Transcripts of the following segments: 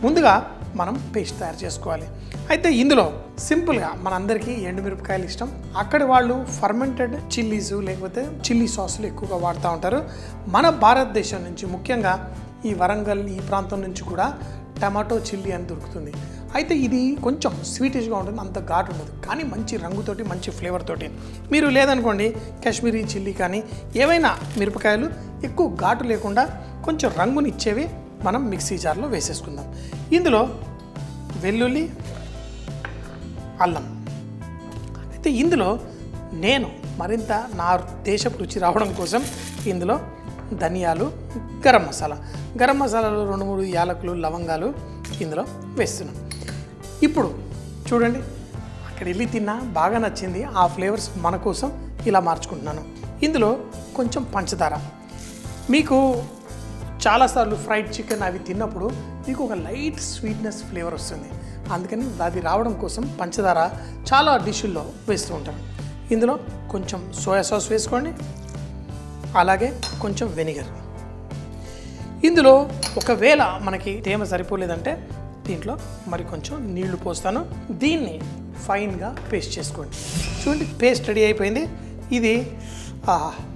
ముందుగా మనం పేస్ట్ తయారు చేసుకోవాలి అయితే ఇందులో సింపుల్గా మనందరికీ ఎండుమిరపకాయలు ఇష్టం అక్కడి వాళ్ళు ఫర్మెంటెడ్ చిల్లీస్ లేకపోతే చిల్లీ సాసులు ఎక్కువగా వాడుతూ ఉంటారు మన భారతదేశం నుంచి ముఖ్యంగా ఈ వరంగల్ ఈ ప్రాంతం నుంచి కూడా టమాటో చిల్లీ అని దొరుకుతుంది అయితే ఇది కొంచెం స్వీటిష్గా ఉంటుంది అంత ఘాటు ఉండదు కానీ మంచి రంగుతోటి మంచి ఫ్లేవర్ తోటి మీరు లేదనుకోండి కాశ్మీరీ చిల్లీ కానీ ఏవైనా మిరపకాయలు ఎక్కువ ఘాటు లేకుండా కొంచెం రంగునిచ్చేవి మనం మిక్సీ జార్లో వేసేసుకుందాం ఇందులో వెల్లుల్లి అల్లం అయితే ఇందులో నేను మరింత నా దేశపు రుచి రావడం కోసం ఇందులో ధనియాలు గరం మసాలా గరం మసాలాలో రెండు మూడు యాలకులు లవంగాలు ఇందులో వేస్తున్నాం ఇప్పుడు చూడండి అక్కడ వెళ్ళి తిన్నా బాగా నచ్చింది ఆ ఫ్లేవర్స్ మన కోసం ఇలా మార్చుకుంటున్నాను ఇందులో కొంచెం పంచదార మీకు చాలాసార్లు ఫ్రైడ్ చికెన్ అవి తిన్నప్పుడు మీకు ఒక లైట్ స్వీట్నెస్ ఫ్లేవర్ వస్తుంది అందుకని అది రావడం కోసం పంచదార చాలా డిష్ల్లో వేస్తూ ఉంటాను ఇందులో కొంచెం సోయా సాస్ వేసుకోండి అలాగే కొంచెం వెనిగర్ ఇందులో ఒకవేళ మనకి తేమ సరిపోలేదంటే దీంట్లో మరి కొంచెం నీళ్లు పోస్తాను దీన్ని ఫైన్గా పేస్ట్ చేసుకోండి చూడండి పేస్ట్ రెడీ అయిపోయింది ఇది ఆ,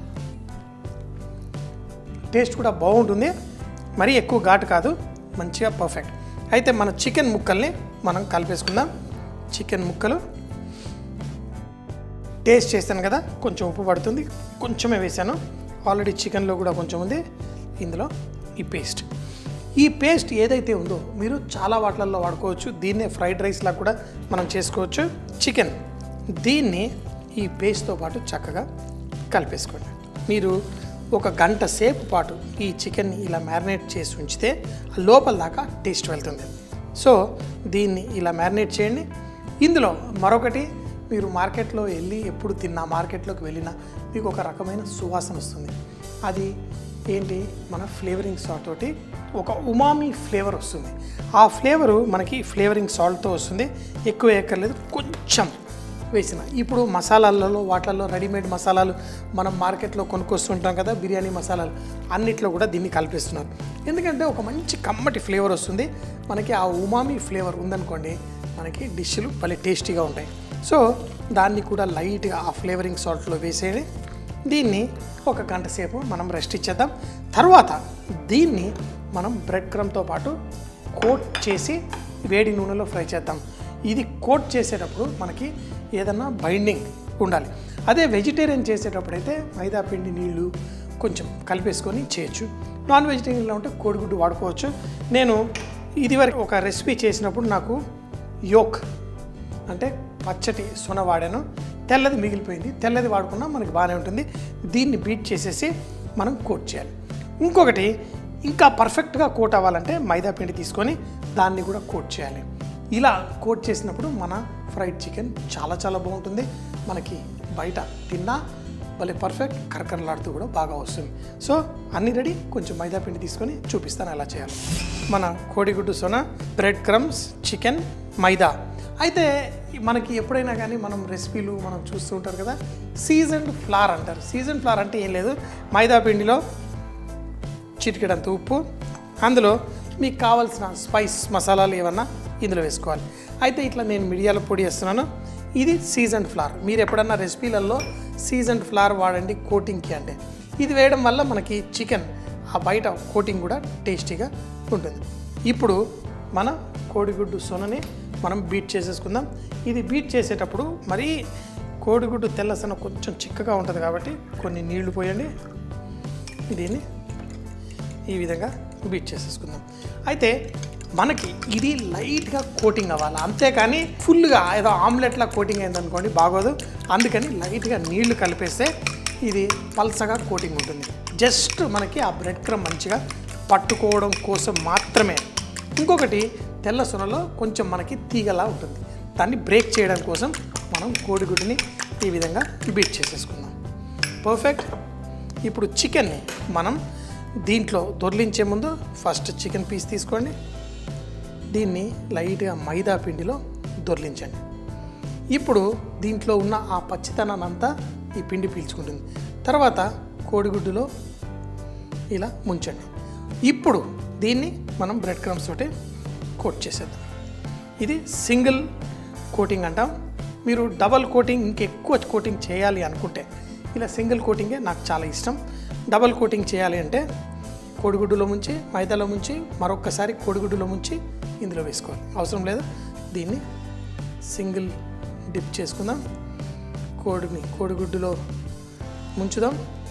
టేస్ట్ కూడా బాగుంటుంది మరీ ఎక్కువ ఘాటు కాదు మంచిగా పర్ఫెక్ట్ అయితే మన చికెన్ ముక్కల్ని మనం కలిపేసుకుందాం చికెన్ ముక్కలు టేస్ట్ చేస్తాను కదా కొంచెం ఉప్పు పడుతుంది కొంచెమే వేసాను ఆల్రెడీ చికెన్లో కూడా కొంచెం ఉంది ఇందులో ఈ పేస్ట్ ఈ పేస్ట్ ఏదైతే ఉందో మీరు చాలా వాటిలలో వాడుకోవచ్చు దీన్నే ఫ్రైడ్ రైస్లా కూడా మనం చేసుకోవచ్చు చికెన్ దీన్ని ఈ పేస్ట్తో పాటు చక్కగా కలిపేసుకోండి మీరు ఒక గంట సేపు పాటు ఈ చికెన్ని ఇలా మ్యారినేట్ చేసి ఉంచితే లోపల దాకా టేస్ట్ వెళ్తుంది సో దీన్ని ఇలా మ్యారినేట్ చేయండి ఇందులో మరొకటి మీరు మార్కెట్లో వెళ్ళి ఎప్పుడు తిన్నా మార్కెట్లోకి వెళ్ళినా మీకు ఒక రకమైన సువాసన వస్తుంది అది ఏంటి మన ఫ్లేవరింగ్ సాల్ట్ తోటి ఒక ఉమామి ఫ్లేవర్ వస్తుంది ఆ ఫ్లేవరు మనకి ఫ్లేవరింగ్ సాల్ట్తో వస్తుంది ఎక్కువ ఎక్కర్లేదు కొంచెం వేసిన ఇప్పుడు మసాలాలలో వాటిల్లో రెడీమేడ్ మసాలాలు మనం మార్కెట్లో కొనుక్కొస్తుంటాం కదా బిర్యానీ మసాలాలు అన్నిట్లో కూడా దీన్ని కలిపిస్తున్నారు ఎందుకంటే ఒక మంచి కమ్మటి ఫ్లేవర్ వస్తుంది మనకి ఆ ఉమామి ఫ్లేవర్ ఉందనుకోండి మనకి డిష్లు భలే టేస్టీగా ఉంటాయి సో దాన్ని కూడా లైట్గా ఆ ఫ్లేవరింగ్ సాల్ట్లో వేసేయండి దీన్ని ఒక గంట సేపు మనం రెస్ట్ ఇచ్చేద్దాం తర్వాత దీన్ని మనం బ్రెడ్ క్రమ్తో పాటు కోట్ చేసి వేడి నూనెలో ఫ్రై చేద్దాం ఇది కోట్ చేసేటప్పుడు మనకి ఏదన్నా బైండింగ్ ఉండాలి అదే వెజిటేరియన్ చేసేటప్పుడు అయితే మైదా పిండి నీళ్ళు కొంచెం కలిపేసుకొని చేయొచ్చు నాన్ వెజిటేరియన్లో ఉంటే కోడిగుడ్డు వాడుకోవచ్చు నేను ఇదివరకు ఒక రెసిపీ చేసినప్పుడు నాకు యోక్ అంటే పచ్చటి సొన వాడాను తెల్లది మిగిలిపోయింది తెల్లది వాడుకున్నా మనకి బాగానే ఉంటుంది దీన్ని బీట్ చేసేసి మనం కోట్ చేయాలి ఇంకొకటి ఇంకా పర్ఫెక్ట్గా కోట్ అవ్వాలంటే మైదా పిండి తీసుకొని దాన్ని కూడా కోట్ చేయాలి ఇలా కోట్ చేసినప్పుడు మన ఫ్రైడ్ చికెన్ చాలా చాలా బాగుంటుంది మనకి బయట తిన్నా భలే పర్ఫెక్ట్ కరకరలాడుతూ కూడా బాగా వస్తుంది సో అన్ని రెడీ కొంచెం మైదా పిండి తీసుకొని చూపిస్తాను ఎలా చేయాలి మన కోడిగుడ్డు సొన బ్రెడ్ క్రమ్స్ చికెన్ మైదా అయితే మనకి ఎప్పుడైనా కానీ మనం రెసిపీలు మనం చూస్తూ ఉంటారు కదా సీజన్డ్ ఫ్లార్ అంటారు సీజన్ ఫ్లార్ అంటే ఏం లేదు మైదా పిండిలో చిటికెడంత ఉప్పు అందులో మీకు కావాల్సిన స్పైస్ మసాలాలు ఏమన్నా ఇందులో వేసుకోవాలి అయితే ఇట్లా నేను మిరియాల పొడి వేస్తున్నాను ఇది సీజన్ ఫ్లార్ మీరు ఎప్పుడన్నా రెసిపీలలో సీజన్ ఫ్లార్ వాడండి కోటింగ్కి అంటే ఇది వేయడం వల్ల మనకి చికెన్ ఆ బయట కోటింగ్ కూడా టేస్టీగా ఉంటుంది ఇప్పుడు మన కోడిగుడ్డు సొనని మనం బీట్ చేసేసుకుందాం ఇది బీట్ చేసేటప్పుడు మరీ కోడిగుడ్డు తెల్లసన కొంచెం చిక్కగా ఉంటుంది కాబట్టి కొన్ని నీళ్లు పోయండి దీన్ని ఈ విధంగా బీట్ చేసేసుకుందాం అయితే మనకి ఇది లైట్గా కోటింగ్ అవ్వాలి అంతేకాని ఫుల్గా ఏదో ఆమ్లెట్లా కోటింగ్ అయిందనుకోండి బాగోదు అందుకని లైట్గా నీళ్లు కలిపేస్తే ఇది పల్సగా కోటింగ్ ఉంటుంది జస్ట్ మనకి ఆ బ్రెడ్ క్రమ్ మంచిగా పట్టుకోవడం కోసం మాత్రమే ఇంకొకటి తెల్ల సొనలో కొంచెం మనకి తీగలా ఉంటుంది దాన్ని బ్రేక్ చేయడం కోసం మనం కోడిగుడ్డుని ఈ విధంగా బీట్ చేసేసుకుందాం పర్ఫెక్ట్ ఇప్పుడు చికెన్ని మనం దీంట్లో దొర్లించే ముందు ఫస్ట్ చికెన్ పీస్ తీసుకోండి దీన్ని లైట్గా మైదా పిండిలో దొర్లించండి ఇప్పుడు దీంట్లో ఉన్న ఆ పచ్చితనాన్ని అంతా ఈ పిండి పీల్చుకుంటుంది తర్వాత కోడిగుడ్డులో ఇలా ముంచండి ఇప్పుడు దీన్ని మనం బ్రెడ్ క్రమ్స్ తోటి కోట్ చేసేద్దాం ఇది సింగిల్ కోటింగ్ అంటాం మీరు డబల్ కోటింగ్ ఇంకెక్కువ కోటింగ్ చేయాలి అనుకుంటే ఇలా సింగిల్ కోటింగే నాకు చాలా ఇష్టం డబల్ కోటింగ్ చేయాలి అంటే కోడిగుడ్డులో ముంచి మైదాలో ముంచి మరొక్కసారి కోడిగుడ్డులో ముంచి ఇందులో వేసుకోవాలి అవసరం లేదు దీన్ని సింగిల్ డిప్ చేసుకుందాం కోడిని కోడిగుడ్డులో ముంచుదాం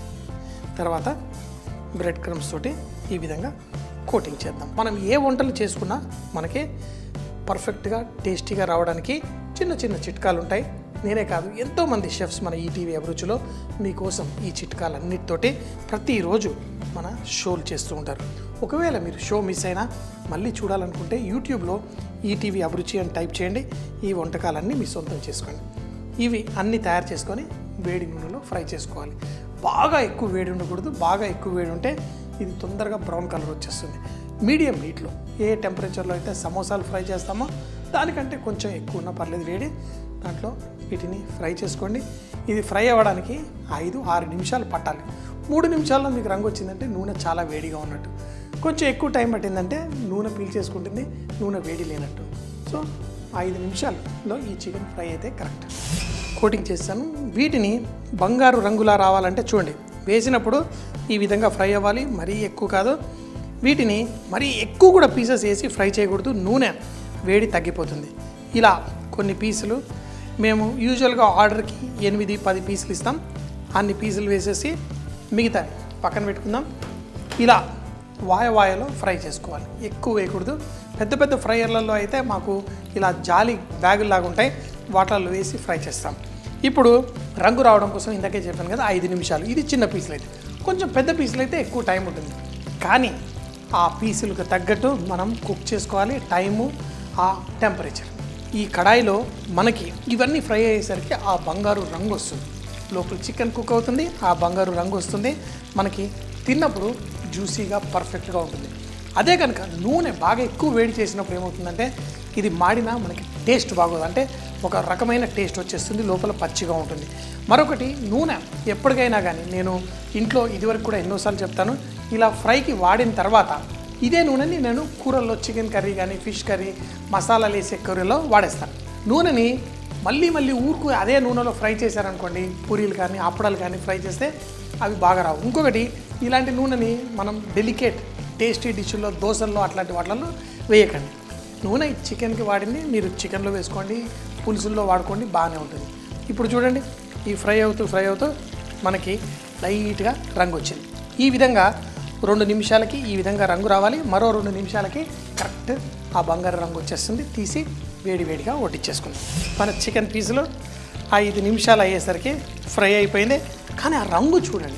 తర్వాత బ్రెడ్ క్రమ్స్ తోటి ఈ విధంగా కోటింగ్ చేద్దాం మనం ఏ వంటలు చేసుకున్నా మనకి పర్ఫెక్ట్గా టేస్టీగా రావడానికి చిన్న చిన్న చిట్కాలు ఉంటాయి నేనే కాదు ఎంతోమంది షెఫ్స్ మన ఈటీవీ అభిరుచిలో మీకోసం ఈ చిట్కాలన్నిటితోటి ప్రతిరోజు మన షోలు చేస్తూ ఉంటారు ఒకవేళ మీరు షో మిస్ అయినా మళ్ళీ చూడాలనుకుంటే యూట్యూబ్లో ఈటీవీ అభిరుచి అని టైప్ చేయండి ఈ వంటకాలన్నీ మీ సొంతం చేసుకోండి ఇవి అన్నీ తయారు చేసుకొని వేడి నూనెలో ఫ్రై చేసుకోవాలి బాగా ఎక్కువ వేడి ఉండకూడదు బాగా ఎక్కువ వేడి ఉంటే ఇది తొందరగా బ్రౌన్ కలర్ వచ్చేస్తుంది మీడియం హీట్లో ఏ టెంపరేచర్లో అయితే సమోసాలు ఫ్రై చేస్తామో దానికంటే కొంచెం ఎక్కువ ఉన్నా పర్లేదు వేడి దాంట్లో వీటిని ఫ్రై చేసుకోండి ఇది ఫ్రై అవ్వడానికి ఐదు ఆరు నిమిషాలు పట్టాలి మూడు నిమిషాల్లో మీకు రంగు వచ్చిందంటే నూనె చాలా వేడిగా ఉన్నట్టు కొంచెం ఎక్కువ టైం పట్టిందంటే నూనె పీల్చేసుకుంటుంది నూనె వేడి లేనట్టు సో ఐదు నిమిషాల్లో ఈ చికెన్ ఫ్రై అయితే కరెక్ట్ కోటింగ్ చేస్తాను వీటిని బంగారు రంగులా రావాలంటే చూడండి వేసినప్పుడు ఈ విధంగా ఫ్రై అవ్వాలి మరీ ఎక్కువ కాదు వీటిని మరీ ఎక్కువ కూడా పీసెస్ వేసి ఫ్రై చేయకూడదు నూనె వేడి తగ్గిపోతుంది ఇలా కొన్ని పీసులు మేము యూజువల్గా ఆర్డర్కి ఎనిమిది పది పీసులు ఇస్తాం అన్ని పీసులు వేసేసి మిగతా పక్కన పెట్టుకుందాం ఇలా వాయ వాయలో ఫ్రై చేసుకోవాలి ఎక్కువ వేయకూడదు పెద్ద పెద్ద ఫ్రైయర్లలో అయితే మాకు ఇలా జాలి బ్యాగుల్లాగా ఉంటాయి వాటిల్లో వేసి ఫ్రై చేస్తాం ఇప్పుడు రంగు రావడం కోసం ఇందాకే చెప్పాను కదా ఐదు నిమిషాలు ఇది చిన్న పీసులు అయితే కొంచెం పెద్ద పీసులు అయితే ఎక్కువ టైం ఉంటుంది కానీ ఆ పీసులకు తగ్గట్టు మనం కుక్ చేసుకోవాలి టైము ఆ టెంపరేచర్ ఈ కడాయిలో మనకి ఇవన్నీ ఫ్రై అయ్యేసరికి ఆ బంగారు రంగు వస్తుంది లోపల చికెన్ కుక్ అవుతుంది ఆ బంగారు రంగు వస్తుంది మనకి తిన్నప్పుడు జ్యూసీగా పర్ఫెక్ట్గా ఉంటుంది అదే కనుక నూనె బాగా ఎక్కువ వేడి చేసినప్పుడు ఏమవుతుందంటే ఇది మాడినా మనకి టేస్ట్ బాగోదు అంటే ఒక రకమైన టేస్ట్ వచ్చేస్తుంది లోపల పచ్చిగా ఉంటుంది మరొకటి నూనె ఎప్పటికైనా కానీ నేను ఇంట్లో ఇదివరకు కూడా ఎన్నోసార్లు చెప్తాను ఇలా ఫ్రైకి వాడిన తర్వాత ఇదే నూనెని నేను కూరల్లో చికెన్ కర్రీ కానీ ఫిష్ కర్రీ మసాలాలు వేసే కర్రీలో వాడేస్తాను నూనెని మళ్ళీ మళ్ళీ ఊరుకు అదే నూనెలో ఫ్రై చేశారనుకోండి పూరీలు కానీ అప్పడాలు కానీ ఫ్రై చేస్తే అవి బాగా రావు ఇంకొకటి ఇలాంటి నూనెని మనం డెలికేట్ టేస్టీ డిష్లో దోశల్లో అట్లాంటి వాటిల్లో వేయకండి నూనె చికెన్కి వాడింది మీరు చికెన్లో వేసుకోండి పులుసుల్లో వాడుకోండి బాగానే ఉంటుంది ఇప్పుడు చూడండి ఈ ఫ్రై అవుతూ ఫ్రై అవుతూ మనకి లైట్గా రంగు వచ్చింది ఈ విధంగా రెండు నిమిషాలకి ఈ విధంగా రంగు రావాలి మరో రెండు నిమిషాలకి కరెక్ట్ ఆ బంగారు రంగు వచ్చేస్తుంది తీసి వేడి వేడిగా వడ్డించేసుకుందాం మన చికెన్ పీసులు ఐదు నిమిషాలు అయ్యేసరికి ఫ్రై అయిపోయింది కానీ ఆ రంగు చూడండి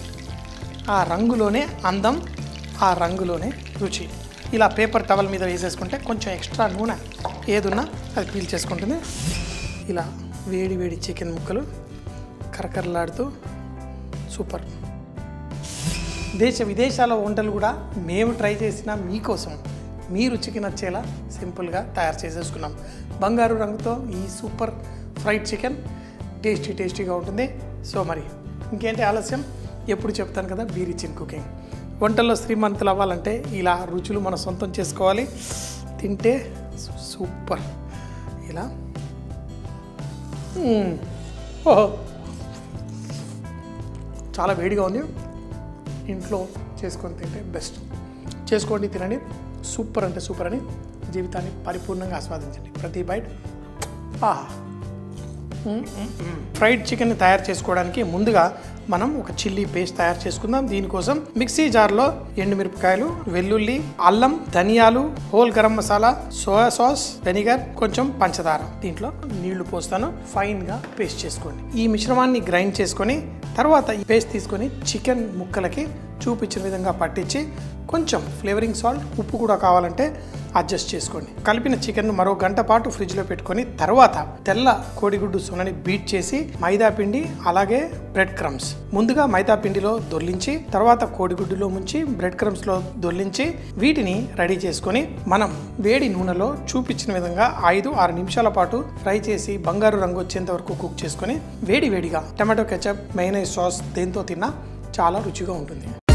ఆ రంగులోనే అందం ఆ రంగులోనే రుచి ఇలా పేపర్ టవల్ మీద వేసేసుకుంటే కొంచెం ఎక్స్ట్రా నూనె ఏదున్నా అది పీల్చేసుకుంటుంది ఇలా వేడి వేడి చికెన్ ముక్కలు కరకరలాడుతూ సూపర్ దేశ విదేశాల వంటలు కూడా మేము ట్రై చేసిన మీకోసం మీ రుచికి నచ్చేలా సింపుల్గా తయారు చేసేసుకున్నాం బంగారు రంగుతో ఈ సూపర్ ఫ్రైడ్ చికెన్ టేస్టీ టేస్టీగా ఉంటుంది సో మరి ఇంకేంటి ఆలస్యం ఎప్పుడు చెప్తాను కదా బీ రిచ్ ఇన్ కుకింగ్ వంటల్లో శ్రీమంతులు అవ్వాలంటే ఇలా రుచులు మన సొంతం చేసుకోవాలి తింటే సూపర్ ఇలా మ్మ్. ఓహో చాలా వేడిగా ఉంది ఇంట్లో చేసుకొని తింటే బెస్ట్ చేసుకోండి తినండి సూపర్ అంటే సూపర్ అని జీవితాన్ని పరిపూర్ణంగా ఆస్వాదించండి ప్రతి బైట్ ఆహా ఫ్రైడ్ చికెన్ తయారు చేసుకోవడానికి ముందుగా మనం ఒక చిల్లీ పేస్ట్ తయారు చేసుకుందాం దీనికోసం మిక్సీ జార్లో ఎండుమిరపకాయలు వెల్లుల్లి అల్లం ధనియాలు whole garam masala soya sauce vinegar కొంచెం పంచదార దీంట్లో నీళ్లు పోస్తాను ఫైన్ గా పేస్ట్ చేసుకోండి ఈ మిశ్రమాన్ని గ్రైండ్ చేసుకొని తర్వాత ఈ పేస్ట్ తీసుకొని చికెన్ ముక్కలకి చూపించిన విధంగా పట్టించి కొంచెం ఫ్లేవరింగ్ సాల్ట్ ఉప్పు కూడా కావాలంటే అడ్జస్ట్ చేసుకోండి కలిపిన చికెన్ మరో గంట పాటు ఫ్రిడ్జ్లో పెట్టుకొని తర్వాత తెల్ల కోడిగుడ్డు సొనని బీట్ చేసి మైదా పిండి అలాగే బ్రెడ్ క్రమ్స్ ముందుగా మైదా పిండిలో దొర్లించి తర్వాత కోడిగుడ్డులో ముంచి బ్రెడ్ క్రమ్స్లో దొర్లించి వీటిని రెడీ చేసుకొని మనం వేడి నూనెలో చూపించిన విధంగా ఐదు ఆరు నిమిషాల పాటు ఫ్రై చేసి బంగారు రంగు వచ్చేంత వరకు కుక్ చేసుకొని వేడి వేడిగా టమాటో కెచప్ మైనస్ సాస్ దేంతో తిన్నా చాలా రుచిగా ఉంటుంది